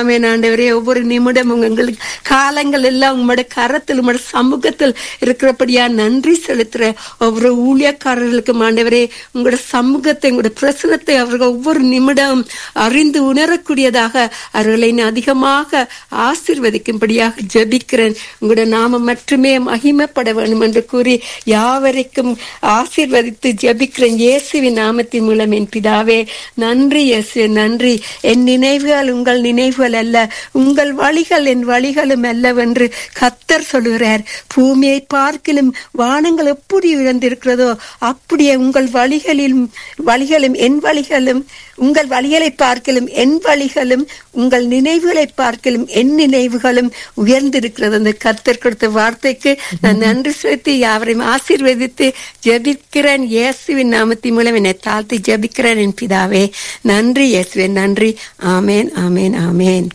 ஆமேன் ஆண்டவரே ஒவ்வொரு நிமிடமும் எங்களுக்கு காலங்கள் எல்லாம் உங்களோட கரத்தில் உங்களோட சமூகத்தில் இருக்கிறபடியா நன்றி செலுத்துற ஒவ்வொரு ஊழியக்காரர்களுக்கும் ஆண்டவரே உங்களோட சமூகத்தை உங்களோட பிரசனத்தை அவர்கள் ஒவ்வொரு நிமிடம் அறிந்து உணரக்கூடியதாக அவர்களை இன்னும் அதிகமாக ஆசிர்வதிக்கும்படியாக ஜெபிக்கிறேன் உங்களோட நாமம் மட்டுமே மகிமைப்பட வேண்டும் என்று கூறி யாவரைக்கும் ஆசீர்வதித்து ஜெபிக்கிறேன் இயேசுவின் நாமத்தின் மூலம் என் பிதாவே நன்றி இயேசு நன்றி என் நினைவுகள் உங்கள் நினைவுகள் அல்ல உங்கள் வழிகள் என் வழிகளும் அல்லவென்று கத்தர் சொல்லுகிறார் பூமியை பார்க்கிலும் வானங்கள் எப்படி உயர்ந்திருக்கிறதோ அப்படியே உங்கள் வழிகளிலும் வழிகளும் என் வழிகளும் உங்கள் வழிகளை பார்க்கலும் என் வழிகளும் உங்கள் நினைவுகளை பார்க்கலும் என் நினைவுகளும் உயர்ந்திருக்கிறது அந்த கத்தர் கொடுத்த வார்த்தைக்கு நான் நன்றி செலுத்தி யாவரையும் ஆசீர்வதித்து ஜெபிக்கிறேன் இயேசுவின் நாமத்தின் மூலம் என்னை தாழ்த்தி ஜெபிக்கிறேன் என் பிதாவே நன்றி இயேசுவே நன்றி ஆமேன் ஆமேன் ஆமேன்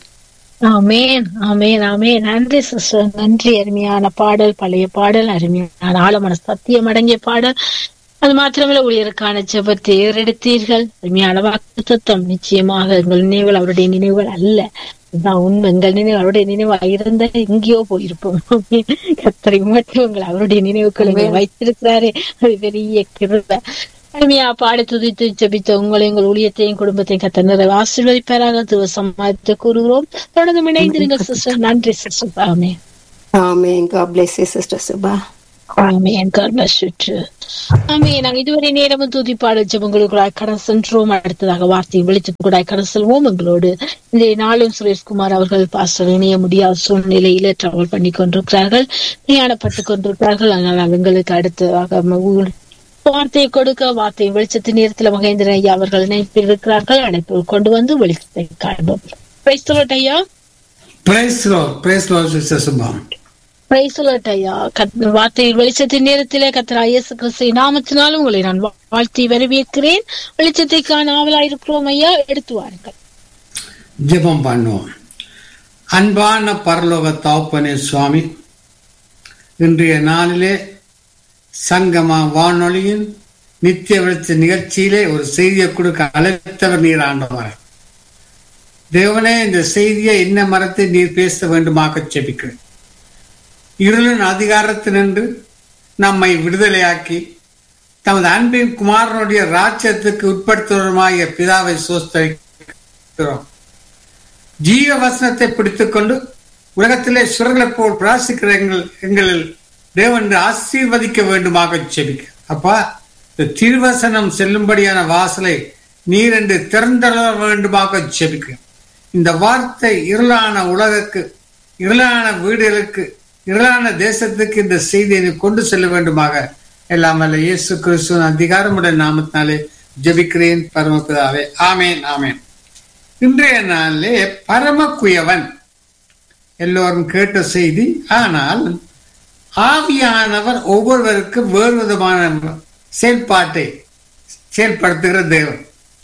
ஆமேன் ஆமேன் ஆமேன் நன்றி சிஸ்டர் நன்றி அருமையான பாடல் பழைய பாடல் அருமையான ஆழமான சத்தியம் அடங்கிய பாடல் அது மாத்திரமல்ல ஊழியருக்கான ஜெபத்தை ஏறெடுத்தீர்கள் அருமையான வாக்கு தத்துவம் நிச்சயமாக எங்கள் நினைவுகள் அவருடைய நினைவுகள் அல்ல இதுதான் உண்மை எங்கள் நினைவு அவருடைய நினைவா இருந்தா எங்கேயோ போயிருப்போம் கத்தரை மட்டும் உங்கள் அவருடைய நினைவுகள் இங்கே வைத்திருக்கிறாரே அது பெரிய கிருபை அருமையா பாடி துதித்து ஜபித்த உங்களை எங்கள் ஊழியத்தையும் குடும்பத்தையும் கத்த நிறைவு ஆசீர்வதிப்பாராக சமாளித்து கூறுகிறோம் தொடர்ந்து இணைந்திருங்க சிஸ்டர் நன்றி சிஸ்டர் ஆமே ஆமேன் God bless you sister Subha amen God bless you too. ஆமென். நாங்க இதுவரை நேரமும் துதி பாட ஜபங்களுக்குள்ளாய் கடந்து சென்றோம் அடுத்ததாக வார்த்தையை வெளிச்சத்துக்குள்ளாய் கடந்து செல்வோம் எங்களோடு இந்த நாளும் சுரேஷ்குமார் அவர்கள் பாஸ்டர் இணைய முடியாத சூழ்நிலையில டிராவல் பண்ணி கொண்டிருக்கிறார்கள் பிரயாணப்பட்டுக் கொண்டிருக்கிறார்கள் அதனால் எங்களுக்கு அடுத்ததாக ம- வார்த்தையை கொடுக்க வார்த்தையை வெளிச்சத்தின் நேரத்தில் மகேந்திரன் ஐயா அவர்கள் இணைப்பில் இருக்கிறார்கள் அழைப்பு கொண்டு வந்து வெளிச்சத்தை காண்போம் Praise the Lord ஐயா praise Lord praise Lord sister Subam Praise the Lord ஐயா கத்- வார்த்தையில் வெளிச்சத்தின் நேரத்திலே கத்தரா இயேசு கிறிஸ்து நாமத்தினாலும் உங்களை நான் வா- வாழ்த்தி வரவேற்கிறேன் வெளிச்சத்தை காண ஆவலாயிருக்கிறோம் ஐயா எடுத்து வாருங்கள் ஜெபம் பண்ணுவோம் அன்பான பரலோக தாப்பனே சுவாமி இன்றைய நாளிலே சங்கமா வானொலியின் நித்திய வெளிச்ச நிகழ்ச்சியிலே ஒரு செய்தியை கொடுக்க அழைத்தவர் நீர் ஆண்டவர் தேவனே இந்த செய்தியை என்ன மரத்தை நீர் பேச வேண்டுமாக செபிக்கிறேன் இருளின் அதிகாரத்தினின்று நம்மை விடுதலையாக்கி தமது அன்பின் குமாரனுடைய ராஜ்யத்துக்கு உட்படுத்துவதுமாகிய பிதாவை சோஸ்தரிக்கிறோம் ஜீவ வசனத்தை பிடித்துக்கொண்டு உலகத்திலே சுரங்களைப் போல் பிராசிக்கிற எங்கள் எங்களில் தேவன் ஆசீர்வதிக்க வேண்டுமாக செபிக்க அப்பா இந்த திருவசனம் செல்லும்படியான வாசலை நீர் என்று திறந்தர வேண்டுமாக செபிக்க இந்த வார்த்தை இருளான உலகுக்கு இருளான வீடுகளுக்கு இருளான தேசத்துக்கு இந்த செய்தியை நீ கொண்டு செல்ல வேண்டுமாக எல்லாம் அல்ல இயேசு கிறிஸ்துவின் அதிகாரமுடைய நாமத்தினாலே ஜெபிக்கிறேன் பரமபிதாவே ஆமேன் ஆமேன் இன்றைய நாளிலே பரம குயவன் எல்லோரும் கேட்ட செய்தி ஆனால் ஆவியானவர் ஒவ்வொருவருக்கும் வேறு விதமான செயல்பாட்டை செயல்படுத்துகிற தேவன்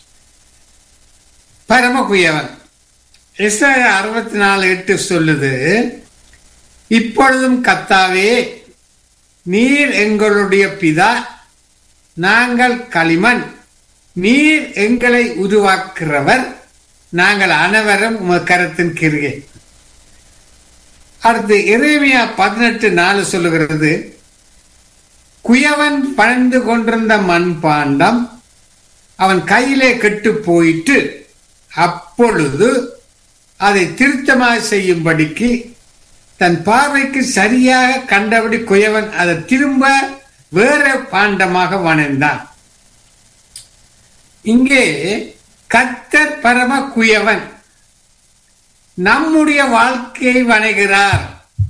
பரம குயவன் இஸ்ரேல் அறுபத்தி நாலு எட்டு சொல்லுது இப்பொழுதும் கத்தாவே நீர் எங்களுடைய பிதா நாங்கள் களிமண் நீர் எங்களை உருவாக்குறவர் நாங்கள் அனைவரும் உமது கரத்தின் கிருகை அடுத்து இறைமையா பதினெட்டு நாலு சொல்லுகிறது குயவன் பணிந்து கொண்டிருந்த மண்பாண்டம் அவன் கையிலே கெட்டு போயிட்டு அப்பொழுது அதை திருத்தமாக செய்யும்படிக்கு தன் பார்வைக்கு சரியாக கண்டபடி குயவன் அதை திரும்ப வேற பாண்டமாக வணைந்தான் இங்கே கத்தர் பரம குயவன் நம்முடைய வாழ்க்கையை வணைகிறார்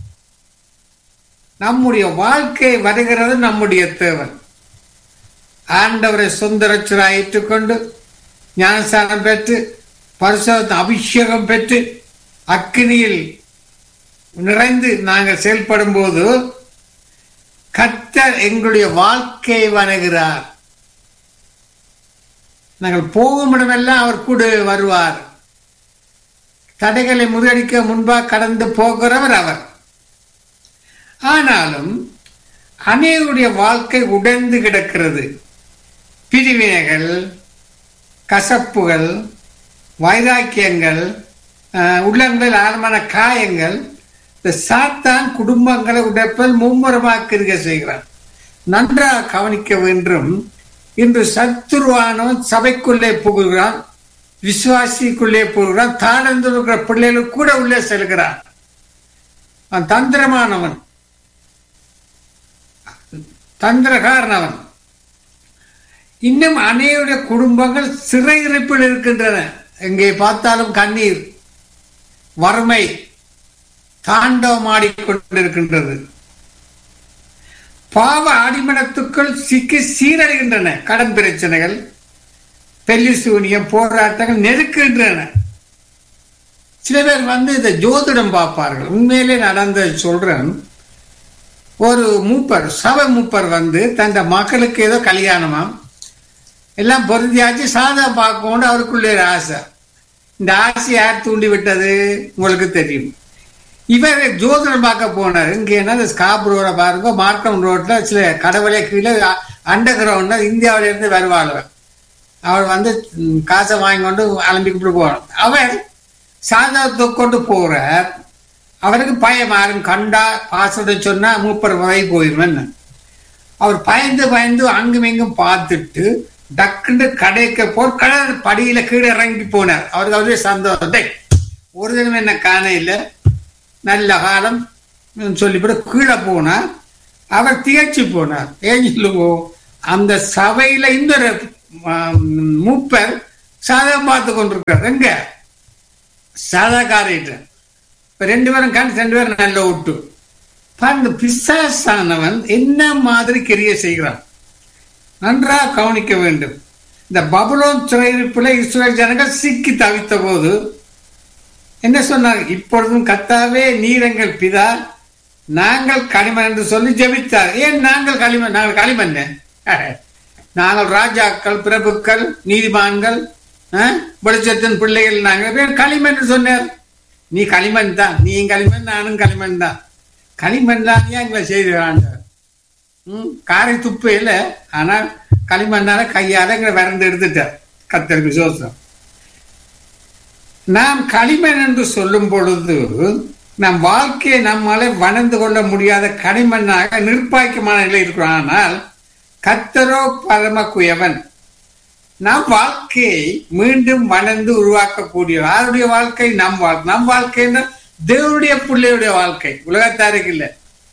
நம்முடைய வாழ்க்கையை வருகிறது நம்முடைய தேவன் ஆண்டவரை சொந்த ரட்சராய் ஏற்றுக்கொண்டு ஞானஸ்தானம் பெற்று பரிசோதனை அபிஷேகம் பெற்று அக்கினியில் நிறைந்து நாங்கள் செயல்படும் போது கத்தர் எங்களுடைய வாழ்க்கையை வணங்குகிறார் நாங்கள் போகும் இடமெல்லாம் அவர் கூட வருவார் தடைகளை முறியடிக்க முன்பாக கடந்து போகிறவர் அவர் ஆனாலும் அநேகருடைய வாழ்க்கை உடைந்து கிடக்கிறது பிரிவினைகள் கசப்புகள் வைராக்கியங்கள் அஹ், உள்ளங்களில் ஆழமான காயங்கள் இந்த சாத்தான் குடும்பங்களை உடைப்பல் மும்முரமாக்கிருக்க செய்கிறான் நன்றாக கவனிக்க வேண்டும் இன்று சத்துருவானவன் சபைக்குள்ளே புகுகிறான் விசுவாசிக்குள்ளே புகுகிறான் தாழ்ந்து இருக்கிற பிள்ளைகள் கூட உள்ளே செல்கிறான் அவன் தந்திரமானவன் தந்திரகாரனவன் இன்னும் அநேக குடும்பங்கள் சிறையிருப்பில் இருக்கின்றன எங்கே பார்த்தாலும் கண்ணீர் வறுமை தாண்டவமாடிக்கொண்டிருக்கின்றது பாவ அடிமனத்துக்குள் சிக்கி சீரடைகின்றன கடன் பிரச்சனைகள் பெல்லி சூனியம் போராட்டங்கள் நெருக்கின்றன சில பேர் வந்து இந்த ஜோதிடம் பார்ப்பார்கள் உண்மையிலே நடந்த சொல்றேன் ஒரு மூப்பர் சபை மூப்பர் வந்து தந்த மக்களுக்கு ஏதோ கல்யாணமாம் எல்லாம் பொருந்தியாச்சு சாதா பார்க்கணும் அவருக்குள்ளே ஒரு ஆசை இந்த ஆசை யார் தூண்டி விட்டது உங்களுக்கு தெரியும் இவர் ஜோதிடம் பார்க்க போனார் இங்க என்ன ஸ்காப் ரோட பாருங்க மார்க்கம் ரோட்ல சில கடவுளே கீழே அண்டர் கிரவுண்ட்ல இந்தியாவில இருந்து வருவாள் அவர் வந்து ம், காசை வாங்கி கொண்டு அலம்பிக்கிட்டு போறார் அவர் சாதத்தை கொண்டு போறார் அவருக்கு பயம் யாரும் கண்டா பாசத்தை சொன்னா மூப்பர் வகை போயிடுவேன் அவர் பயந்து பயந்து அங்கும் இங்கும் பார்த்துட்டு டக்குன்னு கடைக்கு போர் கடை படியில கீழே இறங்கி போனார் அவருக்கு அவரே சந்தோஷம் டேய், ஒரு தினம் என்ன காண இல்லை நல்ல காலம் ம், சொல்லிவிட்டு கீழே போனா அவர் திகச்சு போனார் ஏன் சொல்லுவோ அந்த சபையில இந்த ஒரு, ஆம், மூப்பர் சாதகம் பார்த்து கொண்டிருக்கார் எங்க சாதாக்காரிட்ட இப்ப ரெண்டு பேரும் கண் ரெண்டு பேரும் நல்ல ஒட்டு பாருங்க பிசாசானவன் என்ன மாதிரி கிரிய செய்கிறான் நன்றாக கவனிக்க வேண்டும் இந்த பபுலோன் சிறையிருப்பில் இஸ்ரேல் ஜனங்கள் சிக்கி தவித்த போது என்ன சொன்னார் இப்பொழுதும் கத்தாவே நீரங்கள் பிதா நாங்கள் களிமண் என்று சொல்லி ஜெபித்தார் ஏன் நாங்கள் களிமண் நாங்கள் களிமண் நாங்கள் ராஜாக்கள் பிரபுக்கள் நீதிமான்கள் அஹ், வெளிச்சத்தின் பிள்ளைகள் நாங்கள் ஏன் களிமண் என்று சொன்னார் நீ களிமண் தான் நீ களிமண் நானும் களிமண் தான் களிமண் தான் ஏன் எங்களை செய்து ம் காரை துப்பு இல்லை ஆனால் களிமண்ணால கையால எங்களை வறண்டு எடுத்துட்டார் கத்தருக்கு சோசம் நாம் களிமண் என்று சொல்லும் பொழுது நம் வாழ்க்கையை நம்மாலே வணந்து கொள்ள முடியாத களிமண்ணாக நிர்பாய்க்கமான நிலை இருக்கிறோம் ஆனால் கத்தரோ பரம குயவன் நம் வாழ்க்கையை மீண்டும் வணந்து உருவாக்கக்கூடிய யாருடைய வாழ்க்கை நம் வாழ்க்கை நம் வாழ்க்கைன்னா தேவனுடைய பிள்ளையுடைய வாழ்க்கை உலகத்தாருக்கு இல்லை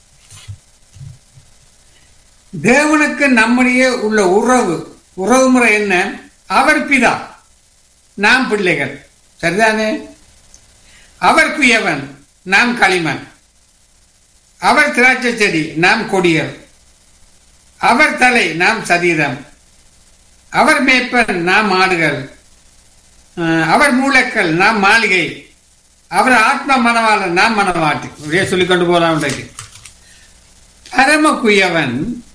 தேவனுக்கு நம்முடைய உள்ள உறவு உறவு முறை என்ன அவர் பிதா நாம் பிள்ளைகள் சரிதானே அவர் குயவன் நாம் களிமண் அவர் திராட்சை செடி நாம் கொடிகள் அவர் தலை நாம் சரீரம் அவர் மேய்ப்பன் நாம் ஆடுகள் அஹ், அவர் மூலக்கல் நாம் மாளிகை அவர் ஆத்ம மனவாளன் நாம் மனவாட்டி இப்படியே சொல்லிக் கொண்டு போலாம் இன்றைக்கு பரம குயவன்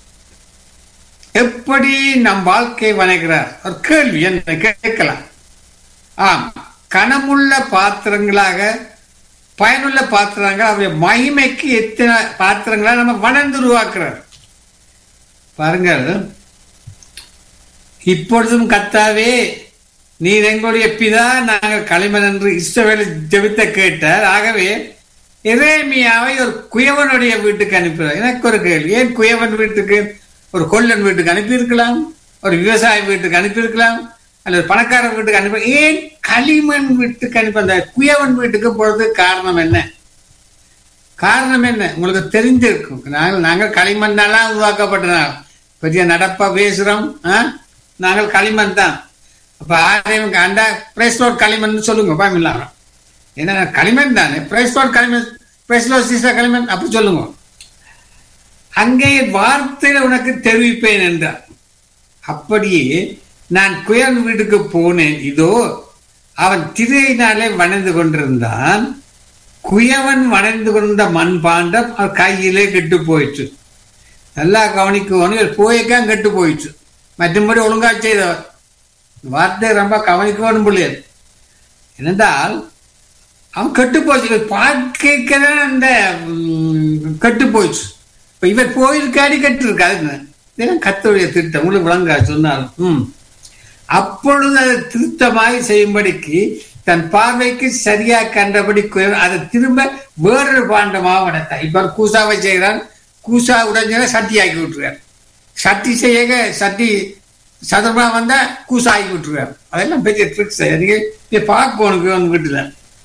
எப்படி நம் வாழ்க்கை வணங்குகிறார் ஒரு கேள்வி என்ன கேட்கலாம் ஆம் கனமுள்ள பாத்திரங்களாக பயனுள்ள பாத்திரங்கள் அவருடைய மகிமைக்கு எத்தனை பாத்திரங்களா நம்ம வணந்து உருவாக்குறார் பாருங்கள் இப்பொழுதும் கத்தாவே நீர் எங்களுடைய பிதா நாங்கள் களிமண் என்று இஸ்ரவேலை ஜெபித்த கேட்டார் ஆகவே எரேமியாவை ஒரு குயவனுடைய வீட்டுக்கு அனுப்பினார் எனக்கு ஒரு கேள்வி ஏன் குயவன் வீட்டுக்கு ஒரு கொல்லன் வீட்டுக்கு அனுப்பியிருக்கலாம் ஒரு விவசாய வீட்டுக்கு அனுப்பியிருக்கலாம் அல்லது பணக்காரன் வீட்டுக்கு அனுப்பி ஏன் களிமண் வீட்டுக்கு அனுப்பி அந்த குயவன் வீட்டுக்கு போறது காரணம் என்ன காரணம் என்ன உங்களுக்கு தெரிஞ்சிருக்கும் நாங்கள் நாங்கள் களிமண்ணெல்லாம் உருவாக்கப்பட்டனால் பெரிய நடப்பா பேசுறோம் ஆ? நாங்கள் களிமண் தான் அப்ப ஆரையும் கண்டா பிரைஸ்லோட் களிமண் சொல்லுங்க பாமில்லாம் ஏன்னா களிமண் தானே பிரைஸ்லோட் களிமண் பிரைஸ்லோட் சீசா களிமண் அப்படி சொல்லுங்க அங்கே வார்த்தையில உனக்கு தெரிவிப்பேன் என்றார் அப்படியே நான் குயன் வீட்டுக்கு போனேன் இதோ அவன் திரையினாலே வணைந்து கொண்டிருந்தான் குயவன் வணைந்து கொண்ட மண் பாண்டம் அவன் கையிலே கெட்டு போயிற்று நல்லா கவனிக்கணும் இவர் போய்க்கான் கெட்டு போயிற்று மற்றபடி ஒழுங்கா செய்தவர் வார்த்தை ரொம்ப கவனிக்கணும் பிள்ளையர் என்னென்றால் அவன் கெட்டு போச்சு பார்க்கதான் அந்த ம், கெட்டு போயிடுச்சு இப்ப இவர் போயிருக்காடி கெட்டு இருக்கு அதுக்கு இதெல்லாம் கத்தருடைய திட்டம் உங்களுக்கு விளங்கா சொன்னாலும் ம் அப்பொழுது அதை திருத்தமாய் செய்யும்படிக்கு தன் பார்வைக்கு சரியா கண்டபடி குயவன் அதை திரும்ப வேறொரு பாண்டமாக உடைத்தான் இப்ப கூசாவை செய்கிறான் கூசா உடைஞ்சதை சட்டி ஆக்கி விட்டுருக்கார் சட்டி செய்ய சட்டி சதுரமா வந்தா கூசா ஆக்கி விட்டுருக்கார் அதெல்லாம் பெரிய ட்ரிக்ஸ் நீங்க இதை பார்க்கணும் குயவன் வீட்டுல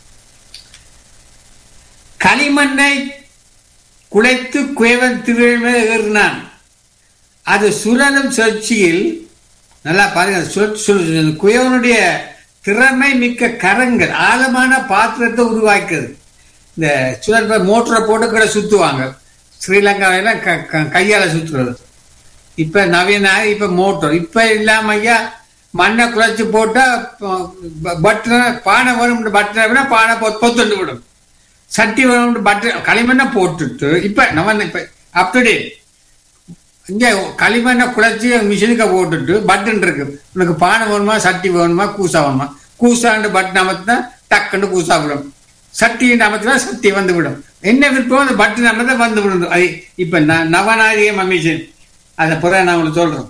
களிமண்ணை குலைத்து குயவன் திருவிழ் மேல் ஏறினான் அது சுழலும் சுழற்சியில் நல்லா பாருங்க சுழ- சுழ- குயவனுடைய திறமை மிக்க கரங்கள் ஆழமான பாத்திரத்தை உருவாக்குது இந்த சுழல் மோட்டரை போட்டு கூட சுத்துவாங்க ஸ்ரீலங்காவில க- க- கையால சுத்துறது இப்ப நவீன இப்ப மோட்டர் இப்ப இல்லாம ஐயா மண்ணை குறைச்சி போட்டா பட்டனை பானை வரும் பட்டனை பானை பொ- பொத்துண்டு விடும் சட்டி வரும் பட்டர் களிமண்ணை போட்டுட்டு இப்ப நம்ம இப்ப அப்டுடேட் இங்க களிமண்ணை குழைச்சி மிஷினுக்கு போட்டுட்டு பட்டன் இருக்கு உனக்கு பானை வேணுமா சட்டி வேணுமா கூசா வேணுமா கூசாண்டு பட்டன் அமர்த்தினா டக்குன்னு கூசா விடும் சட்டி அமர்த்தினா சட்டி வந்து விடும் என்ன விருப்பம் அந்த பட்டன் அமர்த்த வந்து விடும் அது இப்ப ந- நவநாகரிகம் மிஷின் அதை பிறகு நான் உங்களுக்கு சொல்றேன்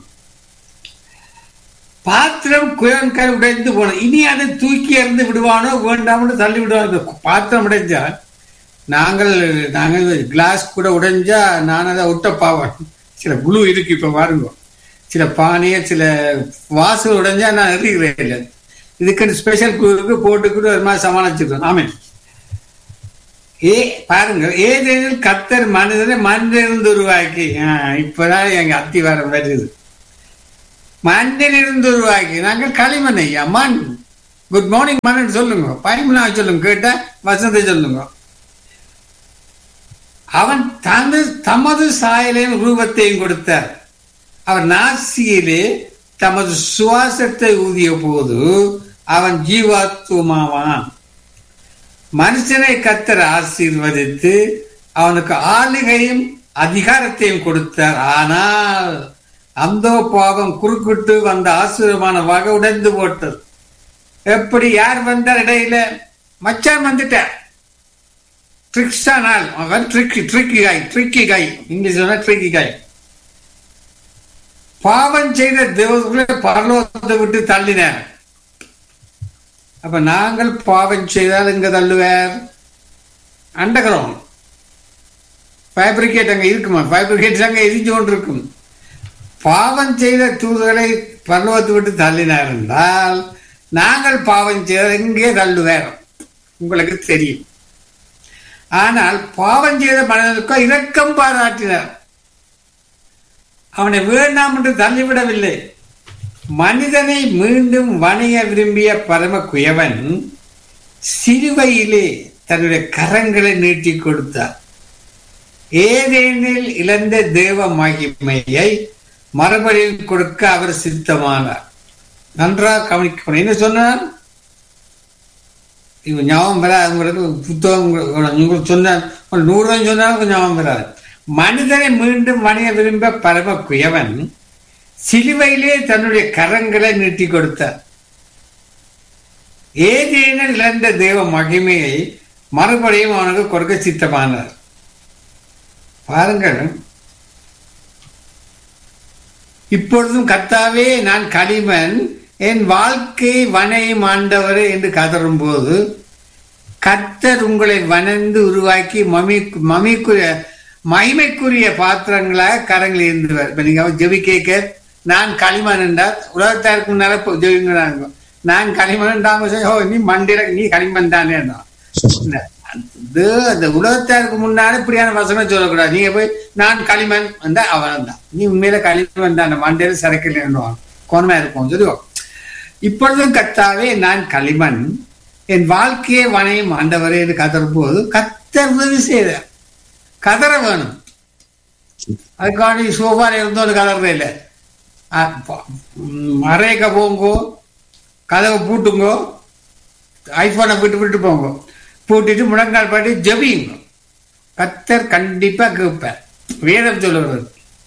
பாத்திரம் குயவன்கார் உடைந்து போனது இனி அதை தூக்கி எறிந்து விடுவானோ வேண்டாம்னு தள்ளி விடுவானோ இந்த பாத்திரம் உடைஞ்சா நாங்கள் நாங்கள் கிளாஸ் கூட உடைஞ்சா நான் அதை ஒட்ட பாவன் சில குழு இருக்கு இப்ப பாருங்க சில பானைய சில வாசல் உடைஞ்சா நான் எறிகிறேன் இல்லை இதுக்கு ஸ்பெஷல் குழுவுக்கு போட்டுக்கிட்டு ஒரு மாதிரி சமாளிச்சிருக்கோம் ஆமே ஏ பாருங்க ஏதேனும் கத்தர் மனிதனை மண்ணிலிருந்து உருவாக்கி ஆஹ், இப்பதான் எங்க அத்திவாரம் வருது மண்ணிலிருந்து உருவாக்கி நாங்கள் களிமண் ஐயா மண் குட் மார்னிங் மண் சொல்லுங்க பயமில்லா சொல்லுங்க கேட்டா வசந்தை சொல்லுங்க அவன் தனது தமது சாயலையும் ரூபத்தையும் கொடுத்தார் அவர் நாசியிலே தமது சுவாசத்தை ஊதிய போது அவன் ஜீவாத்துவமாவான் மனுஷனை கத்தர் ஆசீர்வதித்து அவனுக்கு ஆளுகையும் அதிகாரத்தையும் கொடுத்தார் ஆனால் அந்த பாவம் குறுக்கிட்டு வந்த ஆசீர்வான வகை உடைந்து போட்டது எப்படி யார் வந்தார் இடையில மச்சான் வந்துட்டார் ட்ரிக்ஸா நாள் அவன் tricky tricky guy tricky guy English சொன்னா ட்ரிக்கி காய் பாவம் செய்த தேவர்களை பரலோகத்தை விட்டு தள்ளினார் அப்ப நாங்கள் பாவம் செய்தால் இங்க தள்ளுவார் அண்டகிரவுண்ட் ஃபேப்ரிகேட் அங்க இருக்குமா ஃபேப்ரிகேட் அங்க எரிஞ்சு கொண்டு இருக்கும் பாவம் செய்த தூதர்களை பரலோகத்தை விட்டு தள்ளினார் என்றால் நாங்கள் பாவம் செய்தால் எங்கே தள்ளுவார் உங்களுக்கு தெரியும் ஆனால் பாவம் செய்த மனிதனுக்கோ இரக்கம் பாராட்டினார் அவனை வேண்டாம் என்று தள்ளிவிடவில்லை மனிதனை மீண்டும் வணைய விரும்பிய பரம குயவன் சிறுவையிலே தன்னுடைய கரங்களை நீட்டி கொடுத்தார் ஏதேனில் இழந்த தேவ மகிமையை மறுபடியும் கொடுக்க அவர் சித்தமானார் நன்றாக கவனிக்கணும் என்ன சொன்னார் இவன் ஞாபகம் வராது உங்களுக்கு புத்தகம் உங்களுக்கு சொன்ன ஒரு நூறு ரூபாய் சொன்னாலும் கொஞ்சம் ஞாபகம் வராது மனிதனை மீண்டும் வணிக விரும்ப பரம குயவன் சிலுவையிலே தன்னுடைய கரங்களை நீட்டி கொடுத்தார் ஏதேனும் இழந்த தேவ மகிமையை மறுபடியும் அவனுக்கு கொடுக்க சித்தமானார் பாருங்கள் இப்பொழுதும் கர்த்தாவே நான் களிமண் என் வாழ்க்கை வனையும் ஆண்டவரே என்று கதறும் போது கர்த்தர் உங்களை வனந்து உருவாக்கி மமி மமிக்குரிய மகிமைக்குரிய பாத்திரங்களாக கரங்களில் இருந்தவர் இப்ப நீங்க ஜெபி கேட்க நான் களிமண் என்றால் உலகத்தாருக்கு முன்னால இப்போ ஜெபிங்கிறாங்க நான் களிமண் என்றாம ஓ நீ மண்டிர நீ களிமண் தானே அது அந்த உலகத்தாருக்கு முன்னால இப்படியான வசனம் சொல்லக்கூடாது நீங்க போய் நான் களிமண் வந்தா அவன் தான் நீ உண்மையில களிமண் தான் மண்டையில சரக்கில் எண்ணுவான் கோணமா இருக்கும் சொல்லுவோம் இப்பொழுதும் கத்தாவே நான் களிமண் என் வாழ்க்கையை வனையும் ஆண்டவரே என்று கதறும் போது கத்தர் உதவி செய்தார் கதற வேணும் அதுக்காண்டி சோஃபால இருந்தோம் கதறதே இல்லை அறையக்க போங்கோ கதவை பூட்டுங்கோ ஐபோனை விட்டு விட்டு போங்க பூட்டிட்டு முழங்கால் பாட்டி ஜபியுங்க கத்தர் கண்டிப்பா கேட்பார் வேதம் சொல்லுவது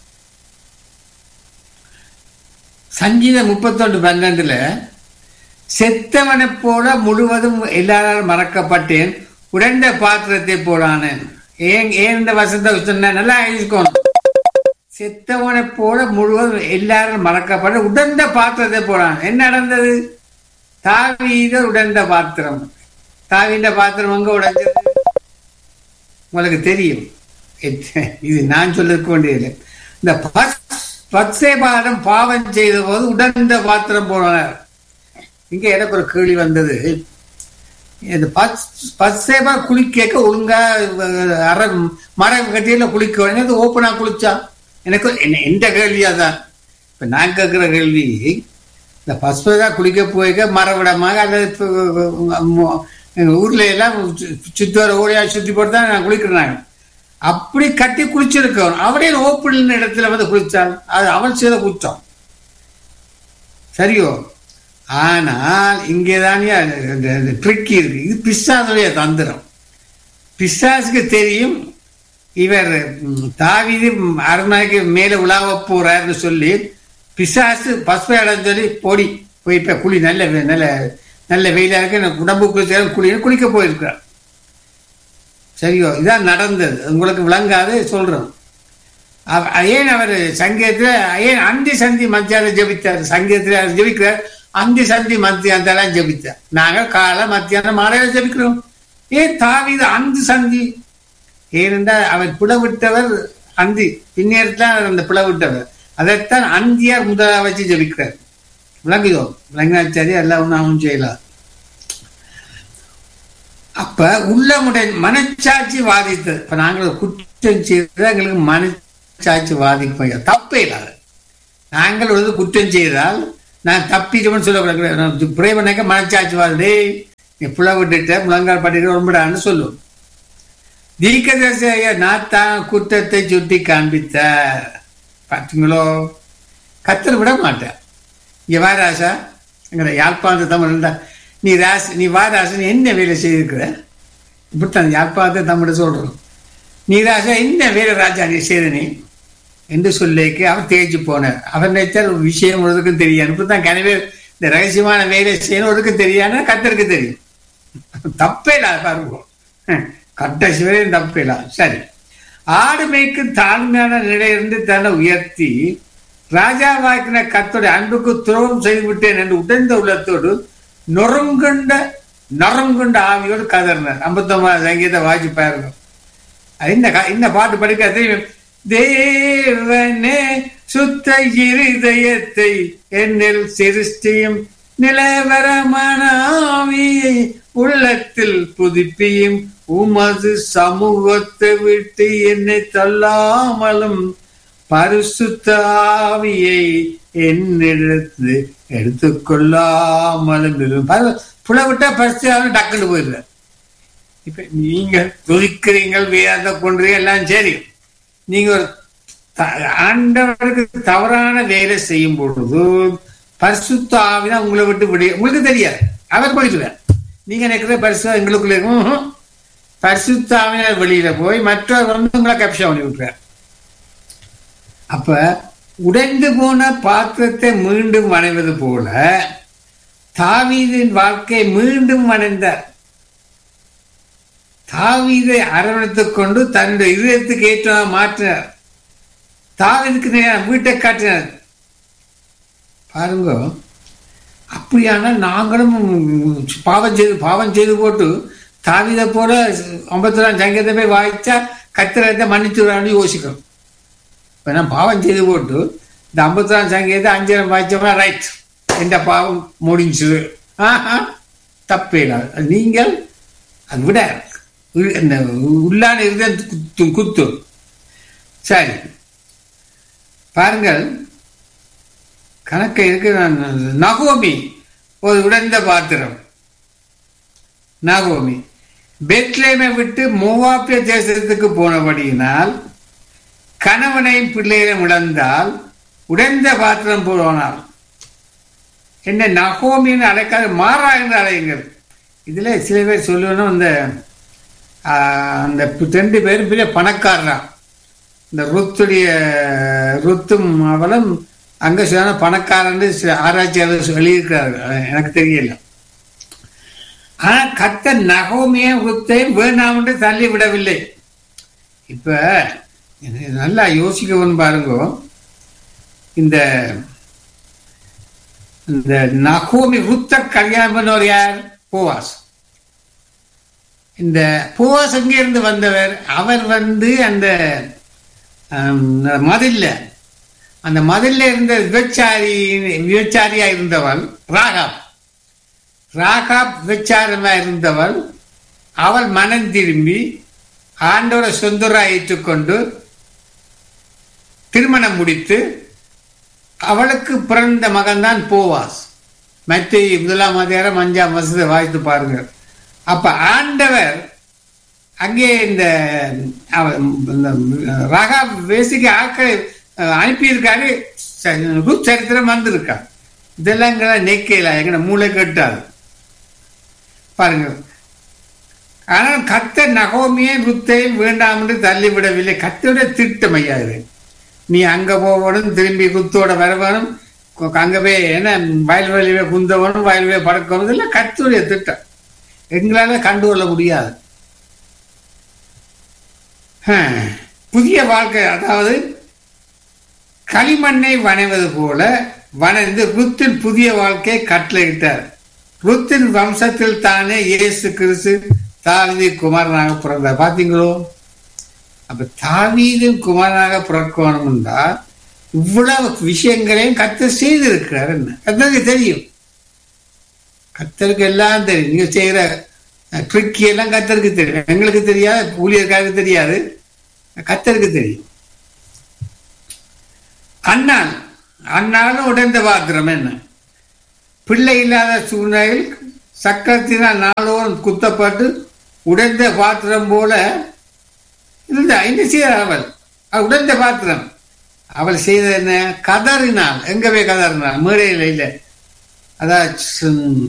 சங்கீதம் முப்பத்தொன்று பன்னெண்டுல செத்தவனை போல முழுவதும் எல்லாராலும் மறக்கப்பட்டேன் உடந்த பாத்திரத்தை போலானேன் ஏன் ஏன் இந்த வசந்த சொன்ன நல்லா எழுதிக்கோணும் செத்தவனை போல முழுவதும் எல்லாரும் மறக்கப்பட்ட உடந்த பாத்திரத்தை போலான் என்ன நடந்தது தாவீத உடந்த பாத்திரம் தாவீந்த பாத்திரம் எங்க உடைஞ்சது உங்களுக்கு தெரியும் எத்- இது நான் சொல்லிருக்க வேண்டியதில்லை இந்த பத்சே பாதம் பாவம் செய்த போது உடந்த பாத்திரம் போனார் இங்க எனக்கு ஒரு கேள்வி வந்தது இந்த பத்சேபா குளிக்க ஒழுங்கா அஹ், அற மரம் கட்டியில குளிக்க வேண்டியது ஓப்பனா குளிச்சா எனக்கு என்ன எந்த கேள்வியா தான் இப்ப நான் கேட்கிற கேள்வி இந்த பசுபதா குளிக்க போய்க்க மரவிடமாக அல்லது இப்ப, ம- எங்க ஊர்ல எல்லாம் சு- சுத்தி வர ஓடியா சுத்தி போட்டு தான் நான் குளிக்கிறேன் அப்படி கட்டி குளிச்சிருக்கணும் அவரே ஓப்பன் இடத்துல வந்து குளிச்சால் அது அவன் செய்த குற்றம் சரியோ ஆனால் இங்கேதானே ட்ரிக்கி இருக்கு இது பிசாசுடைய தந்திரம் பிசாசுக்கு தெரியும் இவர் ம், தாவீது ம், அரண்மனைக்கு மேலே உலாவ போறாருன்னு சொல்லி பிசாசு பசுமை இடம் சொல்லி போடி போய் இப்ப குளி நல்ல வெ- நல்ல நல்ல வெயிலா இருக்கு எனக்கு உடம்புக்கு சேரும் குளி குளிக்க போயிருக்கிறார் சரியோ இதான் நடந்தது உங்களுக்கு விளங்காது சொல்றோம் அவ- ஏன் அவர் சங்கீதத்துல ஏன் அந்தி சந்தி மத்தியான ஜெபித்தார் சங்கீதத்துல அவர் ஜெபிக்கிறார் அந்தி சந்தி மத்தியானத்தெல்லாம் ஜெபித்தார் நாங்க காலை மத்தியானம் மாலையில ஜெபிக்கிறோம் ஏன் தாவீது அந்தி சந்தி ஏனென்றால் அவர் பிளவிட்டவர் அந்தி பின்னேரத்தில் அவர் அந்த பிளவிட்டவர் அதைத்தான் அந்தியார் முதலா வச்சு ஜெபிக்கிறார் விளங்குதோ விளங்கினாச்சாரி எல்லாம் ஒன்றும் செய்யலாம் அப்ப உள்ளமுடைய மனச்சாட்சி வாதித்தது இப்ப நாங்கள் ஒரு குற்றம் செய்தது எங்களுக்கு மனச்சாட்சி வாதிக்க தப்பே இல்லாத நாங்கள் ஒரு குற்றம் செய்தால் நான் தப்பிட்டோம்னு சொல்லக்கூடாது நான் ப்ரே பண்ணாக்க மனச்சாட்சி வாதி டேய் நீ புல விட்டுட்ட முழங்கால் பண்ணிட்டு ரொம்படான்னு சொல்லுவோம் தீர்க்கதரிசிய நான் தான் குற்றத்தை சுட்டி காண்பித்த பார்த்தீங்களோ கத்தர் விட மாட்டேன் இங்க வா ராசா எங்கிற யாழ்ப்பாணத்தை தமிழ் இருந்தா நீ ராச நீ வா ராசா நீ என்ன வேலை செய்திருக்கிற இப்படித்தான் யாழ்ப்பாணத்தை தமிழ் சொல்றோம் நீ ராசா என்ன வேலை ராஜா நீ செய்த நீ என்று சொல்லிக்கு அவர் தேய்ச்சி போனார் அவர் நினைச்சார் ஒரு விஷயம் ஒருக்கும் தெரியாது இப்படித்தான் கனவே இந்த ரகசியமான வேலை செய்யணும் ஒருக்கும் தெரியாதுன்னா கத்தருக்கு தெரியும் தப்பே இல்லாத பாருங்க கட்ட சிவரையும் தப்பே இல்லாத சரி ஆடு மேய்க்கும் தாழ்மையான நிலையிலிருந்து தன்னை உயர்த்தி ராஜாவாக்கின கத்தோட அன்புக்கு துரோகம் செய்துவிட்டேன் என்று உடைந்த உள்ளத்தோடு நொறுங்குண்ட நொறுங்குண்ட ஆவியோடு கதறினார் ஐம்பத்தொன்பது சங்கீத வாசி பாருங்க அது இந்த க- இந்த பாட்டு படிக்க தெரியும் தேவனே சுத்த இருதயத்தை என்னில் சிருஷ்டியும் நிலவரமான ஆவியை உள்ளத்தில் புதுப்பியும் உமது சமூகத்தை விட்டு என்னை தள்ளாமலும் பரிசுத்த ஆவியை என்னிடத்து எடுத்துக்கொள்ளாமலும் இரும். பரவ- புலவிட்டா பரிசு டக்குன்னு போயிடுறார் இப்ப நீங்க துதிக்கிறீங்கள் வேத கொன்றீங்க எல்லாம் சரி நீங்க ஒரு த- ஆண்டவருக்கு தவறான வேலை செய்யும் பொழுது பரிசுத்த ஆவிதான் உங்களை விட்டு விடிய உங்களுக்கு தெரியாது அவர் போயிடுவார் நீங்க நினைக்கிற பரிசு எங்களுக்குள்ள இருக்கும். ம்ஹும். பரிசுத்த ஆவினர் வெளியில போய் மற்றவர் வந்து உங்களை கப்ஷா பண்ணி விட்டுறார் அப்ப உடைந்து போன பாத்திரத்தை மீண்டும் வணைவது போல தாவீதின் வாழ்க்கை மீண்டும் வணைந்தார் தாவீதை அரவணைத்துக் கொண்டு தன்னுடைய இதயத்துக்கு ஏற்ற மாற்றினார் தாவீதுக்கு நேரம் வீட்டை காட்டினார் பாருங்க அப்படியானா நாங்களும் பாவம் செய்து பாவம் செய்து போட்டு தாவீதை போல ஐம்பத்தி நாலு சங்கீதத்தை போய் வாய்ச்சா கத்திரத்தை மன்னிச்சுடான்னு யோசிக்கிறோம் இப்ப நான் பாவம் செய்து போட்டு இந்த ஐம்பத்தி நாலு சங்கீதத்தை அஞ்சரம் வாய்ச்சோம்னா ரைட் எந்த பாவம் முடிஞ்சுது ஆஹா தப்பே இல்லை அது நீங்கள் அது விட உள்- இந்த உள்ளான இருதயம் குத்து குத்து சரி பாருங்கள் கணக்க இருக்கு நான் நகோமி ஒரு உடைந்த பாத்திரம் நகோமி பெத்லேமை விட்டு மூவாப்பிய தேசத்துக்கு போனபடியினால் கணவனையும் பிள்ளைகளையும் இழந்தால் உடைந்த பாத்திரம் போனாள் என்ன நகோமின்னு அழைக்காத மாறா என்று அழையுங்கள் இதுல சில பேர் சொல்லணும் இந்த ஆஹ், அந்த ரெண்டு பேரும் பெரிய பணக்காரராம் இந்த ருத்துடைய ருத்தும் அவளும் அங்க சொன்ன பணக்காரன் சில ஆராய்ச்சியாளர் எழுதியிருக்கிறார்கள் அது எனக்கு தெரியல ஆனா கத்த நகோமியும் ருத்தையும் வேணாம் என்று தள்ளி விடவில்லை இப்ப இது நல்லா யோசிக்கவும் பாருங்க இந்த இந்த நகோமி ருத்த கல்யாணம் பண்ணவர் யார் போவாஸ் இந்த போவாஸ் இருந்து வந்தவர் அவர் வந்து அந்த ஆம், மதில்ல அந்த மதில்ல இருந்த விபச்சாரி விபச்சாரியா இருந்தவள் ராகாப் ராகாப் விபச்சாரமா இருந்தவள் அவள் மனம் திரும்பி ஆண்டோட சொந்தரா ஏற்றுக்கொண்டு திருமணம் முடித்து அவளுக்கு பிறந்த மகன்தான் போவாஸ் மற்ற முதலாம் அதிகாரம் அஞ்சாம் வருஷத்தை வாய்த்து பாருங்க அப்ப ஆண்டவர் அங்கே இந்த அவ- இந்த ரகா பேசிக்கு ஆக்களை அஹ், அனுப்பியிருக்காரு ச- ருத் சரித்திரம் வந்திருக்கா இதெல்லாம் எங்களை நெக்கையில எங்களை மூளை கட்டாது பாருங்க ஆனால் கத்தர் நகோமியை ருத்தையும் வேண்டாம் என்று தள்ளிவிடவில்லை கத்தருடைய திட்டம் ஐயா இது நீ அங்க போகணும் திரும்பி குத்தோட வரவணும் கு- அங்க போய் என்ன வயல்வெளியில குந்தவனும் வயல்வெளியை பறக்கணும் இதெல்லாம் கத்தருடைய திட்டம் எங்களால கண்டுகொள்ள முடியாது ஹம். புதிய வாழ்க்கை அதாவது களிமண்ணை வணைவது போல வணைந்து ருத்தின் புதிய வாழ்க்கையை கட்டளையிட்டார் ருத்தின் வம்சத்தில் தானே இயேசு கிறிஸ்து தாவிதி குமாரனாக பிறந்தார் பாத்தீங்களோ அப்ப தாவீதும் குமாரனாக பிறக்கணும் என்றால் இவ்வளவு விஷயங்களையும் கத்தர் செய்திருக்கிறார் என்ன கத்தருக்கு தெரியும் கத்தருக்கு எல்லாம் தெரியும் நீங்க செய்யற ட்ரிக்கி எல்லாம் கத்தருக்கு தெரியும் எங்களுக்கு தெரியாது ஊழியர்காருக்கு தெரியாது கத்தருக்கு தெரியும் அண்ணாள் அண்ணாலும் உடைந்த பாத்திரம் என்ன பிள்ளை இல்லாத சூழ்நிலையில் சக்கரத்தினால் நாளோறும் குத்தப்பட்டு உடைந்த பாத்திரம் போல இருந்தா என்ன செய்தார் அவள் அவள் உடைந்த பாத்திரம் அவள் செய்த என்ன கதறினாள் எங்க போய் கதறினாள் மேடையில் இல்லை அதான்